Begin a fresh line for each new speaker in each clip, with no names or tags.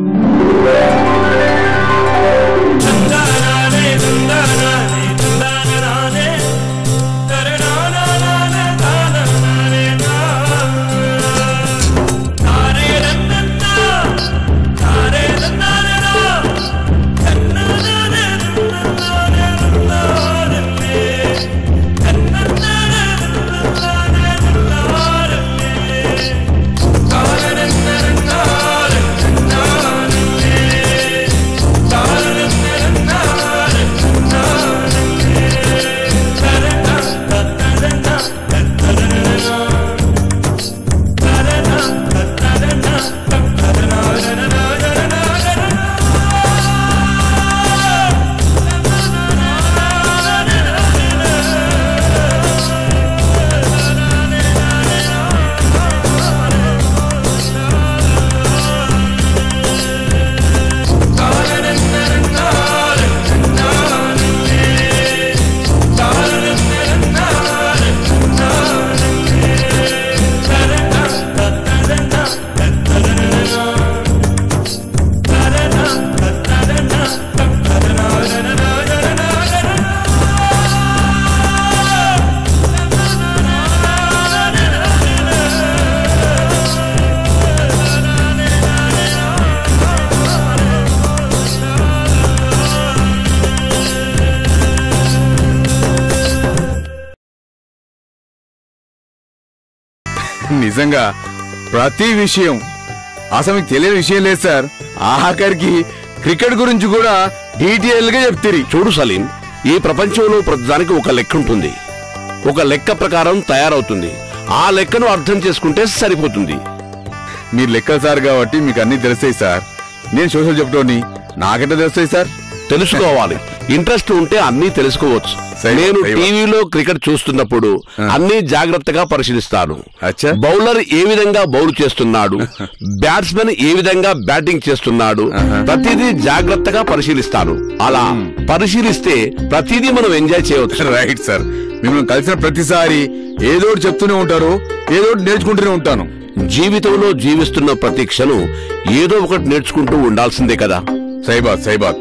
నిజంగా ప్రతి విషయం అసలు మీకు తెలియని విషయం లేదు సార్ ఆఖరికి క్రికెట్ గురించి కూడా డీటెయిల్ గా చెప్తారు
చూడు సలీం ఈ ప్రపంచంలో ప్రతిదానికి ఒక లెక్క ఉంటుంది ఒక లెక్క ప్రకారం తయారవుతుంది ఆ లెక్కను అర్థం చేసుకుంటే సరిపోతుంది
మీరు లెక్కలు సార్ కాబట్టి మీకు అన్ని తెలుస్తాయి సార్ నేను సోషల్ చెప్తోని నాకెట్లా తెలుస్తాయి సార్
తెలుసుకోవాలి ఇంట్రెస్ట్ ఉంటే అన్నీ తెలుసుకోవచ్చు
సరే,
నేను
సరే.
టీవీలో క్రికెట్ చూస్తున్నప్పుడు అన్ని జాగ్రత్తగా పరిశీలిస్తాను
అచ్చా.
బౌలర్ ఏ విధంగా బౌల్ చేస్తున్నాడు బ్యాట్స్మెన్ ఏ విధంగా బ్యాటింగ్ చేస్తున్నాడు ప్రతిదీ జాగ్రత్తగా పరిశీలిస్తాను అలా పరిశీలిస్తే ప్రతిదీ మనం ఎంజాయ్ చేయవచ్చు
రైట్ సార్ మిమ్మల్ని కలిసిన ప్రతిసారి ఏదో ఒకటి చెప్తూనే ఉంటారు ఏదో ఒకటి నేర్చుకుంటూనే ఉంటాను
జీవితంలో జీవిస్తున్న ప్రతి క్షణం ఏదో ఒకటి నేర్చుకుంటూ ఉండాల్సిందే కదా
సైబాద్ సైబాద్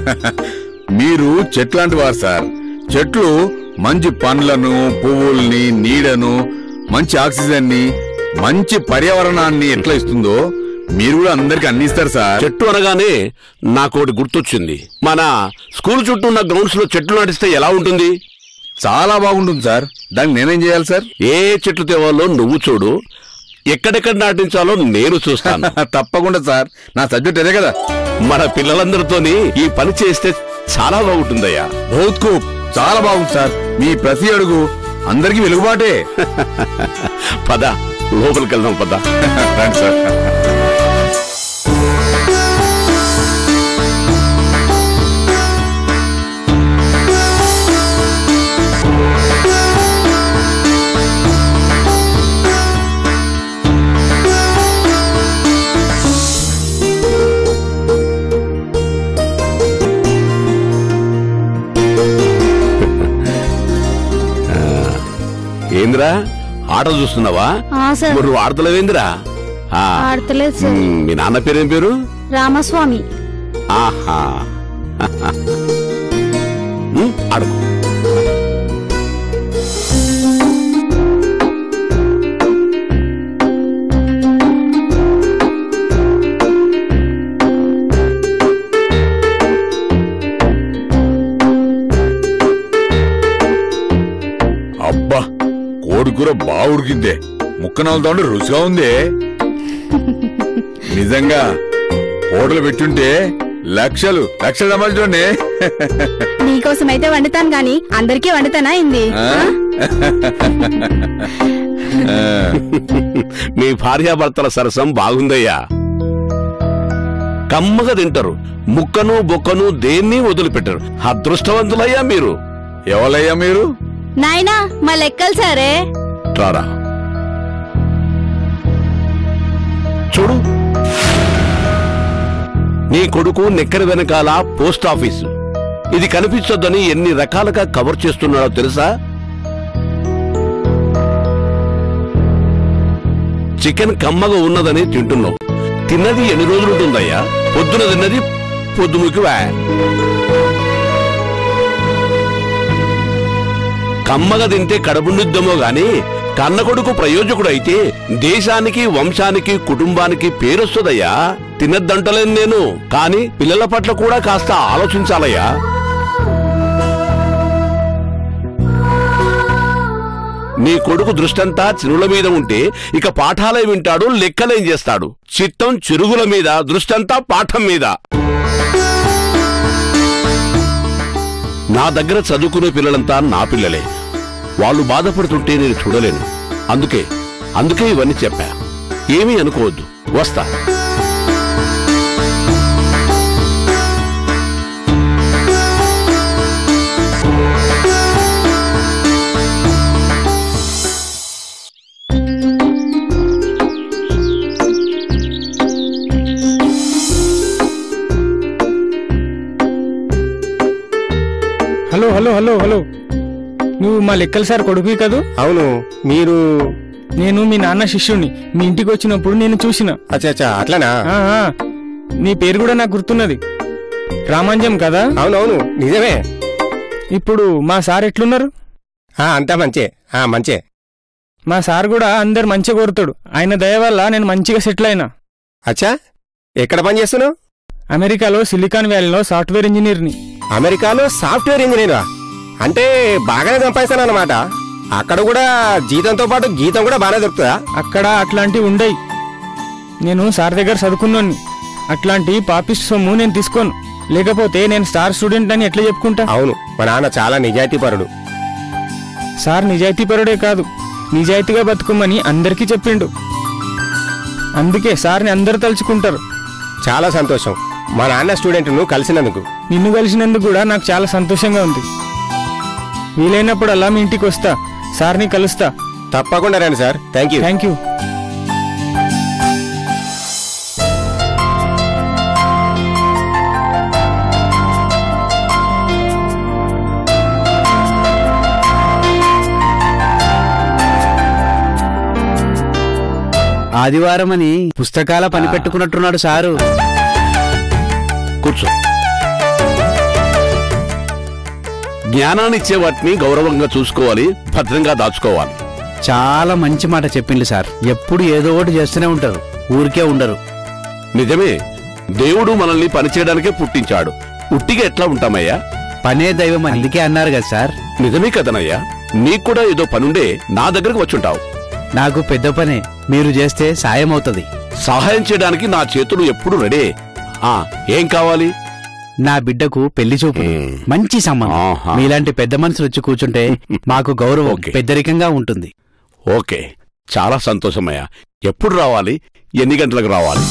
మీరు చెట్లాంటి వారు సార్ చెట్లు మంచి పండ్లను పువ్వుల్ని నీడను మంచి ఆక్సిజన్ ని మంచి పర్యావరణాన్ని ఎట్లా ఇస్తుందో మీరు కూడా అందరికి అందిస్తారు సార్
చెట్టు అనగానే నాకు ఒకటి గుర్తొచ్చింది మన స్కూల్ చుట్టూ ఉన్న గ్రౌండ్స్ లో చెట్లు నాటిస్తే ఎలా ఉంటుంది
చాలా బాగుంటుంది సార్ దానికి నేనేం చేయాలి సార్
ఏ చెట్లు తేవాలో నువ్వు చూడు ఎక్కడెక్కడ నాటించాలో నేను చూస్తాను
తప్పకుండా సార్ నా సబ్జెక్ట్ అదే కదా
మన పిల్లలందరితోని ఈ పని చేస్తే చాలా బాగుంటుందయ్యా
బహుత్ ఖూబ్ చాలా బాగుంది సార్ మీ ప్రతి అడుగు అందరికీ వెలుగుబాటే
పద లోపలికి వెళ్దాం పద
రండి సార్
ఏందిరా ఆట చూస్తున్నావా
ఆ, సార్.
మరి నువ్వు ఆడతలేవేందిరా ఆ,
ఆడతలేదు సార్
మ్, మీ నాన్న పేరేం పేరు
రామస్వామి
ఆహా మ్, ఆడుకో
అబ్బా కోడి కూర బాగా ఉడికిందే ముక్క నాలుగు రుచిగా ఉంది నిజంగా హోటల్ పెట్టుంటే లక్షలు లక్షలు సంపాదించండి
నీకోసం అయితే వండుతాను గాని అందరికీ వండుతానా ఇంది
మీ భార్యాభర్తల సరసం బాగుందయ్యా కమ్మగా తింటారు ముక్కను బొక్కను దేన్ని వదిలిపెట్టరు అదృష్టవంతులయ్యా మీరు
ఎవరయ్యా మీరు
నాయనా మా లెక్కలు సరే
రారా చూడు నీ కొడుకు నెక్కరి వెనకాల పోస్ట్ ఆఫీసు ఇది కనిపించొద్దని ఎన్ని రకాలుగా కవర్ చేస్తున్నాడో తెలుసా చికెన్ కమ్మగా ఉన్నదని తింటున్నావు తిన్నది ఎన్ని రోజులు ఉంటుందయ్యా పొద్దున తిన్నది పొద్దుముకి వా కమ్మగా తింటే కడుపుండుద్దేమో గాని కన్న కొడుకు ప్రయోజకుడు అయితే దేశానికి వంశానికి కుటుంబానికి పేరొస్తుందయ్యా తినద్దంటలేను నేను కాని పిల్లల పట్ల కూడా కాస్త ఆలోచించాలయ్యా నీ కొడుకు దృష్టంతా చిరుల మీద ఉంటే ఇక పాఠాలే వింటాడు లెక్కలేం చేస్తాడు చిత్తం చిరుగుల మీద దృష్టంతా పాఠం మీద నా దగ్గర చదువుకునే పిల్లలంతా నా పిల్లలే వాళ్ళు బాధపడుతుంటే నేను చూడలేను అందుకే అందుకే ఇవన్నీ చెప్పా ఏమీ అనుకోవద్దు వస్తా
హలో హలో హలో హలో నువ్వు మా లెక్కల సార్ కొడుకు కదూ
అవును మీరు
నేను మీ నాన్న శిష్యుణ్ణి మీ ఇంటికి వచ్చినప్పుడు నేను చూసిన
అచ్చా అచ్చా అట్లనా
ఆ, ఆ, నీ పేరు కూడా నాకు గుర్తున్నది రామాంజం కదా
అవునవును నిజమే
ఇప్పుడు మా సార్ ఎట్లున్నారు
ఆ, అంతా మంచే ఆ మంచే
మా సార్ కూడా అందరు మంచిగా కోరుతాడు ఆయన దయ వల్ల నేను మంచిగా సెటిల్ అయినా
అచ్చా ఎక్కడ పని చేస్తున్నావు
అమెరికాలో సిలికాన్ వ్యాలీలో సాఫ్ట్వేర్ ఇంజనీర్ని
అమెరికాలో సాఫ్ట్వేర్ ఇంజనీరా అంటే బాగానే సంపాదిస్తాను అన్నమాట అక్కడ కూడా జీతంతో పాటు గీతం కూడా బాగానే దొరుకుతుందా
అక్కడ అట్లాంటివి ఉండయి నేను సార్ దగ్గర చదువుకున్నాను అట్లాంటి పాపిస్ట్ సొమ్ము నేను తీసుకోను లేకపోతే నేను స్టార్ స్టూడెంట్ అని ఎట్లా చెప్పుకుంటా
అవును మా నాన్న చాలా నిజాయితీపరుడు
సార్ నిజాయితీపరుడే కాదు నిజాయితీగా బతుకమని అందరికీ చెప్పిండు అందుకే సార్ని అందరూ తలుచుకుంటారు
చాలా సంతోషం మా నాన్న స్టూడెంట్ను కలిసినందుకు
నిన్ను కలిసినందుకు కూడా నాకు చాలా సంతోషంగా ఉంది వీలైనప్పుడల్లా మీ ఇంటికి వస్తా సార్ని కలుస్తా
తప్పకుండా రండి sir thank you
thank you
ఆదివారం అని పుస్తకాల పని పెట్టుకున్నట్టున్నాడు సారు
కూర్చో జ్ఞానాన్ని ఇచ్చే వాటిని గౌరవంగా చూసుకోవాలి భద్రంగా దాచుకోవాలి
చాలా మంచి మాట చెప్పిండు సార్ ఎప్పుడు ఏదో ఒకటి చేస్తూనే ఉంటారు ఊరికే ఉండరు
నిజమే దేవుడు మనల్ని పనిచేయడానికే పుట్టించాడు ఉట్టిగా ఎట్లా ఉంటామయ్యా
పనే దైవం అని అందుకే అన్నారు కదా సార్
నిజమే కదనయ్యా నీకు కూడా ఏదో పనుండే నా దగ్గరకు వచ్చుంటావు
నాకు పెద్ద పనే మీరు చేస్తే సాయం అవుతుంది
సహాయం చేయడానికి నా చేతులు ఎప్పుడు రెడీ ఆ ఏం కావాలి
నా బిడ్డకు పెళ్లి చూపు
మ్మ్.
మంచి సంబంధం
ఆహా.
మీలాంటి పెద్ద మనుషులు వచ్చి కూర్చుంటే మాకు గౌరవం
ఓకే.
పెద్దరికంగా ఉంటుంది
ఓకే చాలా సంతోషమయ్యా ఎప్పుడు రావాలి ఎన్ని గంటలకు రావాలి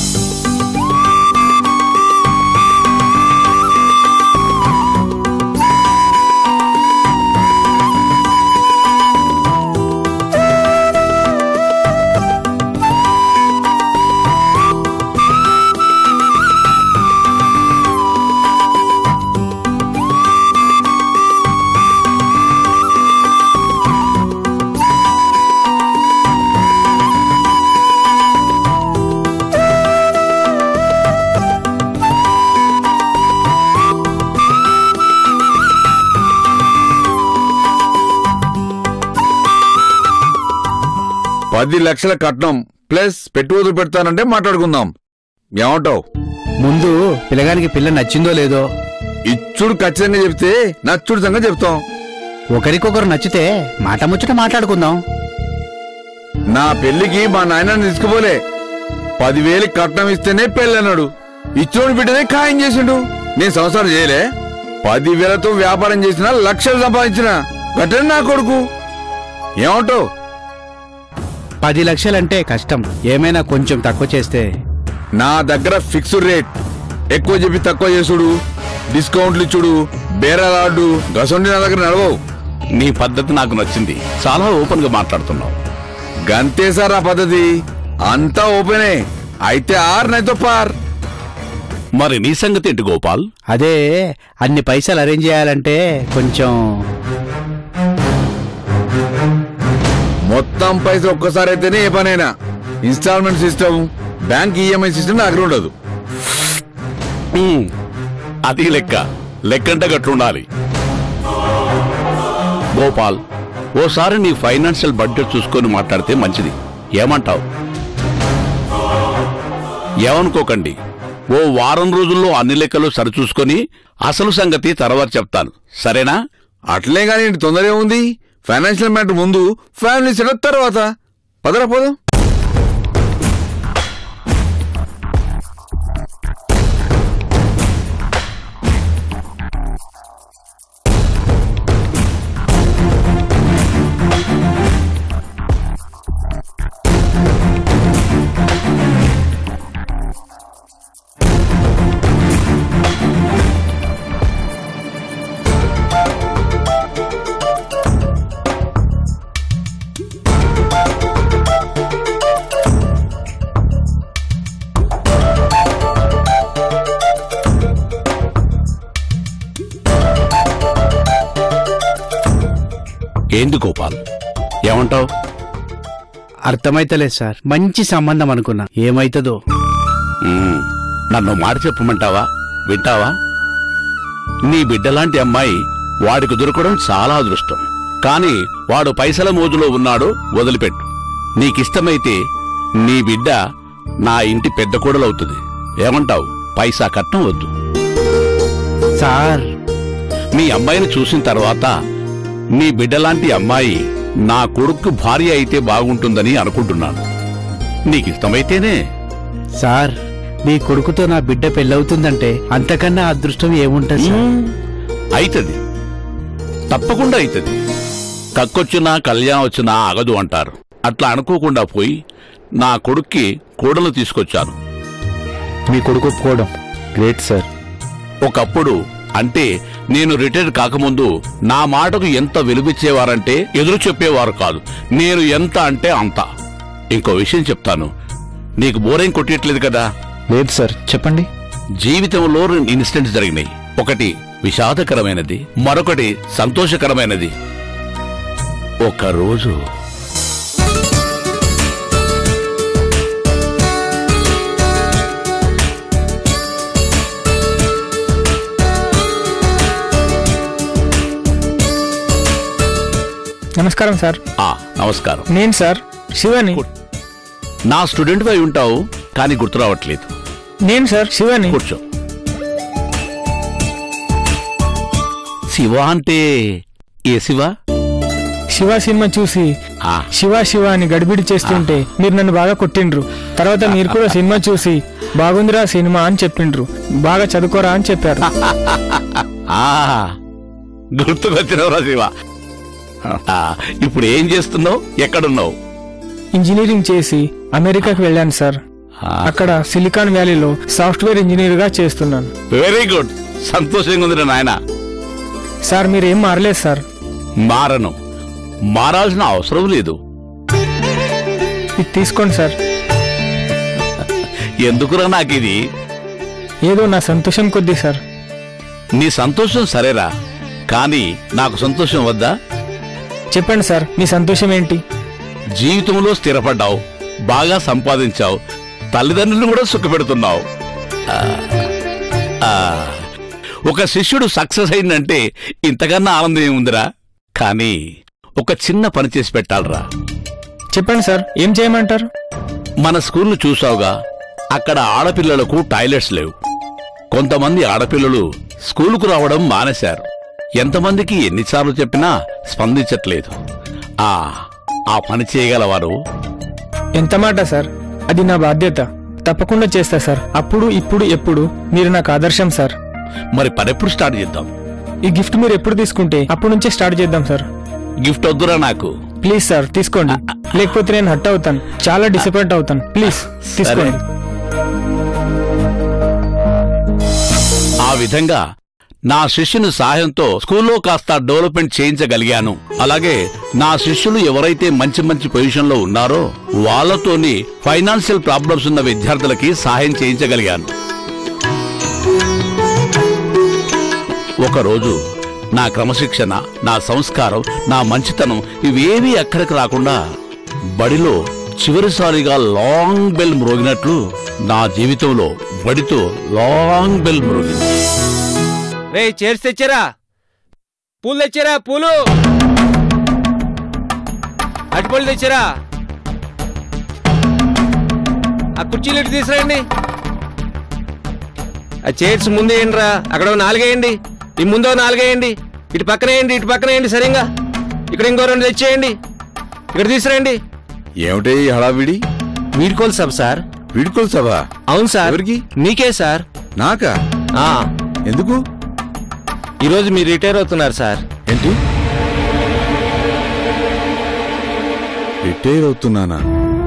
పది లక్షల కట్నం ప్లస్ పెట్టుబడులు పెడతానంటే మాట్లాడుకుందాం ఏమంటావు
ముందు పిల్లగానికి పిల్ల నచ్చిందో లేదో
ఇచ్చుడు ఖచ్చితంగా చెప్తే నచ్చుడు సంగతి చెప్తాం
ఒకరికొకరు నచ్చితే మాట ముచ్చట మాట్లాడుకుందాం
నా పెళ్లికి మా నాయనని తీసుకుపోలే పదివేలు కట్నం ఇస్తేనే పెళ్ళన్నాడు ఇచ్చోడు బిడ్డనే ఖాయం చేసిండు నేను సంవత్సరం చేయలే పదివేలతో వ్యాపారం చేసిన లక్షలు సంపాదించిన గట్టే నా కొడుకు ఏమంటావు
పది లక్షలంటే కష్టం ఏమైనా కొంచెం తక్కువ చేస్తే
నా దగ్గర ఫిక్స్డ్ రేట్ ఎక్కువ చెప్పి తక్కువ చేసుడు డిస్కౌంట్లు ఇచ్చుడు బేరాలాడు గసండి నా దగ్గర నడవవు
నీ పద్ధతి నాకు నచ్చింది చాలా ఓపెన్ గా మాట్లాడుతున్నావు
గంతే సార్ ఆ పద్ధతి అంతా ఓపెనే అయితే ఆర్ నైతో పార్
మరి నీ సంగతి ఏంటి గోపాల్
అదే అన్ని పైసలు అరేంజ్ చేయాలంటే కొంచెం
మొత్తం పైసలు ఒక్కసారి అయితేనే ఏ పనైనా instalment system bank EMI system నా దగ్గర ఉండదు
ఉమ్, అది లెక్క లెక్కంటే గట్లుండాలి గోపాల్ ఓసారి నీ ఫైనాన్షియల్ బడ్జెట్ చూసుకొని మాట్లాడితే మంచిది ఏమంటావు ఏమనుకోకండి ఓ వారం రోజుల్లో అన్ని లెక్కలు సరిచూసుకొని అసలు సంగతి తర్వాత చెప్తాను సరేనా
అట్లే గాని ఏంటి తొందర ఏముంది ఫైనాన్షియల్ మ్యాటర్ ముందు ఫ్యామిలీ సెటప్ తర్వాత పదరా పోదాం
ఏంది గోపాల్ ఏమంటావు
అర్థమైతలేదు సార్ మంచి సంబంధం అనుకున్నా ఏమైతుందో
మ్మ్. నన్ను మాట చెప్పమంటావా వింటావా నీ బిడ్డలాంటి అమ్మాయి వాడికి దొరకడం చాలా అదృష్టం కాని వాడు పైసల మోజులో ఉన్నాడు వదిలిపెట్టు నీకిష్టమైతే నీ బిడ్డ నా ఇంటి పెద్ద కూడలవుతుంది ఏమంటావు పైసా కట్నం వద్దు
సార్
మీ అమ్మాయిని చూసిన తర్వాత నీ బిడ్డలాంటి అమ్మాయి నా కొడుకు భార్య అయితే బాగుంటుందని అనుకుంటున్నాను నీకిష్టమైతేనే
సార్ మీ కొడుకుతో నా బిడ్డ పెళ్ళవుతుందంటే అంతకన్నా అదృష్టం ఏముంటుంది సార్
అయితది తప్పకుండా అయితది కక్కొచ్చినా కళ్యాణం వచ్చినా ఆగదు అంటారు అట్లా అనుకోకుండా పోయి నా కొడుక్కి కోడలు తీసుకొచ్చాను
మీ కొడుకు ఒప్పుకోవడం గ్రేట్ సార్
ఒకప్పుడు అంటే నేను రిటైర్ కాకముందు నా మాటకు ఎంత విలువిచ్చేవారంటే ఎదురు చెప్పేవారు కాదు నేను ఎంత అంటే అంత ఇంకో విషయం చెప్తాను నీకు బోరేం కొట్టేట్లేదు కదా
లేదు సార్ చెప్పండి
జీవితంలో రెండు ఇన్సిడెంట్స్ జరిగినాయి ఒకటి విషాదకరమైనది మరొకటి సంతోషకరమైనది ఒక రోజు
నమస్కారం సార్
ఆ నమస్కారం
నేను సార్ శివని
నా స్టూడెంట్ వై ఉంటావు కానీ గుర్తు రావట్లేదు
నేను సార్ శివని
కూర్చో శివ అంటే ఏ శివ
శివ సినిమా చూసి
ఆ
శివ శివ అని గడిబిడి చేస్తుంటే మీరు నన్ను బాగా కొట్టిండ్రు తర్వాత మీరు కూడా సినిమా చూసి బాగుందిరా సినిమా అని చెప్పిండ్రు బాగా చదువుకోరా అని చెప్పారు
ఆ గుర్తుకొచ్చినవరా శివ ఆ, ఇప్పుడు ఏం చేస్తున్నావు ఎక్కడున్నావు
ఇంజనీరింగ్ చేసి అమెరికాకి వెళ్ళాను సార్
ఆ,
అక్కడ సిలికాన్ వ్యాలీలో సాఫ్ట్వేర్ ఇంజనీర్ గా చేస్తున్నాను
వెరీ గుడ్ సంతోషంగా ఉంది నాయన
సార్ మీరు ఏం మారలేదు సార్
మారను మారాల్సిన అవసరం లేదు
ఇది తీసుకోండి సార్
ఎందుకురా నాకు ఇది
ఏదో నా సంతోషం కొద్దీ సార్
నీ సంతోషం సరేరా కానీ నాకు సంతోషం వద్దా
చెప్పండి సార్ మీ సంతోషం ఏంటి
జీవితంలో స్థిరపడ్డావు బాగా సంపాదించావు తల్లిదండ్రులను కూడా సుఖపెడుతున్నావు ఆ, ఆ, ఒక శిష్యుడు సక్సెస్ అయిందంటే ఇంతకన్నా ఆనందం ఏముందిరా కానీ ఒక చిన్న పని చేసి పెట్టాలరా
చెప్పండి సార్ ఏం చేయమంటారు
మన స్కూల్ను చూసావుగా అక్కడ ఆడపిల్లలకు టాయిలెట్స్ లేవు కొంతమంది ఆడపిల్లలు స్కూలుకు రావడం మానేశారు ఎంతమందికి ఎన్నిసార్లు చెప్పినా స్పందించట్లేదు ఆ ఆ పని చేయగలవారు
ఎంత మాట సార్ అది నా బాధ్యత తప్పకుండా చేస్తా సార్ అప్పుడు ఇప్పుడు ఎప్పుడు మీరు నాకు ఆదర్శం సార్
మరి పనెప్పుడు స్టార్ట్ చేద్దాం
ఈ గిఫ్ట్ మీరు ఎప్పుడు తీసుకుంటే అప్పటి నుంచే స్టార్ట్ చేద్దాం సార్
గిఫ్ట్ వద్దురా నాకు
ప్లీజ్ సార్ తీసుకోండి లేకపోతే నేను హట్ అవుతాను చాలా డిసప్పాయింట్ అవుతాను ప్లీజ్ తీసుకోండి
ఆ విధంగా నా శిష్యుని సహాయంతో స్కూల్లో కాస్త డెవలప్మెంట్ చేయించగలిగాను అలాగే నా శిష్యులు ఎవరైతే మంచి మంచి పొజిషన్లో ఉన్నారో వాళ్ళతోని ఫైనాన్షియల్ ప్రాబ్లమ్స్ ఉన్న విద్యార్థులకి సహాయం చేయించగలిగాను ఒకరోజు నా క్రమశిక్షణ నా సంస్కారం నా మంచితనం ఇవేవీ అక్కడికి రాకుండా బడిలో చివరిసారిగా లాంగ్ బెల్ మ్రోగినట్లు నా జీవితంలో బడితో లాంగ్ బెల్ మ్రోగింది
రే చైర్స్ తెచ్చారా పూలు తెచ్చారా పూలు అటుపళ్ళు తెచ్చారా ఆ కుర్చీలు ఇటు తీసుకురండి ఆ చైర్స్ ముందేయండి రా అక్కడ ఓ నాలుగేయండి ఈ ముందో నాలుగేయండి ఇటు పక్కనేయండి ఇటు పక్కనేయండి సరిగా ఇక్కడ ఇంకో రెండు తెచ్చేయండి ఇక్కడ తీసుకురండి
ఏమిటే ఈ హడావిడి
వీడుకోలు సబ్ సార్
వీడుకోలు సభా
అవును సార్
ఎవరికి?
మీకే సార్
నాకా
ఆ,
ఎందుకు
ఈరోజు మీరు రిటైర్ అవుతున్నారు సార్
ఏంటి రిటైర్ అవుతున్నానా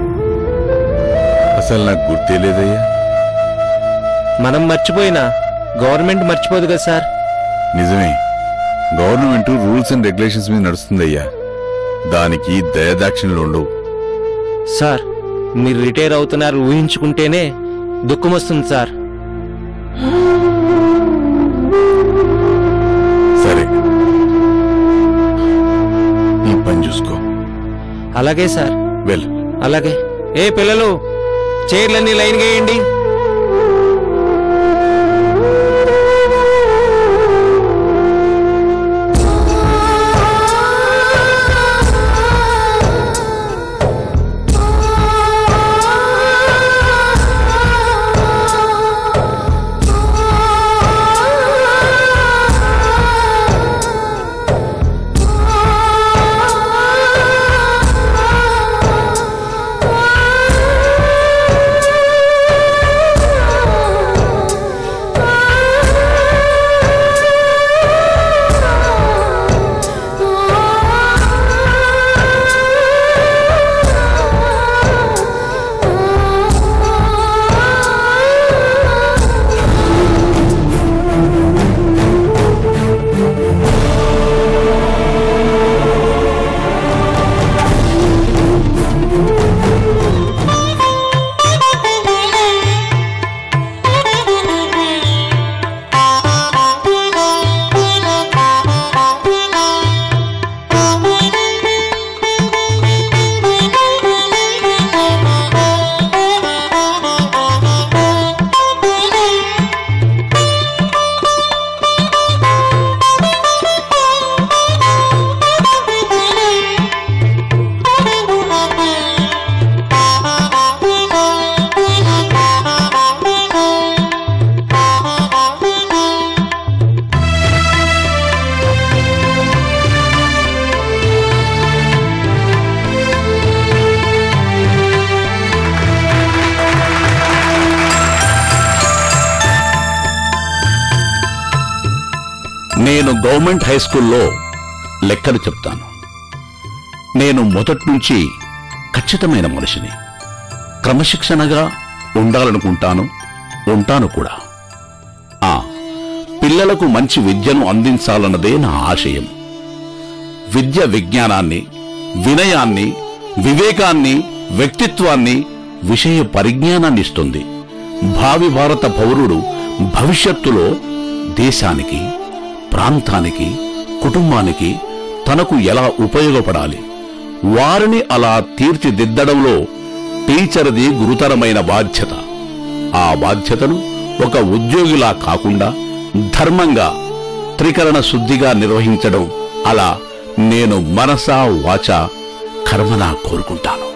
అసలు నాకు గుర్తే లేదయ్యా
మనం మర్చిపోయినా గవర్నమెంట్ మర్చిపోదు కదా సార్
నిజమే గవర్నమెంట్ రూల్స్ అండ్ రెగ్యులేషన్స్ మీద నడుస్తుందయ్యా దానికి దయదాక్షిణ్యాలు ఉండవు
సార్ మీరు రిటైర్ అవుతున్నారు ఊహించుకుంటేనే దుఃఖం వస్తుంది సార్
సరే నీ పని చూసుకో
అలాగే సార్
వెల్
అలాగే ఏ పిల్లలు చైర్లన్నీ లైన్ వేయండి
నేను గవర్నమెంట్ హై స్కూల్లో లెక్కలు చెప్తాను నేను మొదటి నుంచి ఖచ్చితమైన మనిషిని క్రమశిక్షణగా ఉండాలనుకుంటాను ఉంటాను కూడా ఆ పిల్లలకు మంచి విద్యను అందించాలన్నదే నా ఆశయం విద్య విజ్ఞానాన్ని వినయాన్ని వివేకాన్ని వ్యక్తిత్వాన్ని విషయ పరిజ్ఞానాన్ని ఇస్తుంది భావి భారత పౌరుడు భవిష్యత్తులో దేశానికి ప్రాంతానికి కుటుంబానికి తనకు ఎలా ఉపయోగపడాలి వారిని అలా తీర్చిదిద్దడంలో టీచర్ది గురుతరమైన బాధ్యత ఆ బాధ్యతను ఒక ఉద్యోగిలా కాకుండా ధర్మంగా త్రికరణ శుద్ధిగా నిర్వహించడం అలా నేను మనసా వాచా కర్మలా కోరుకుంటాను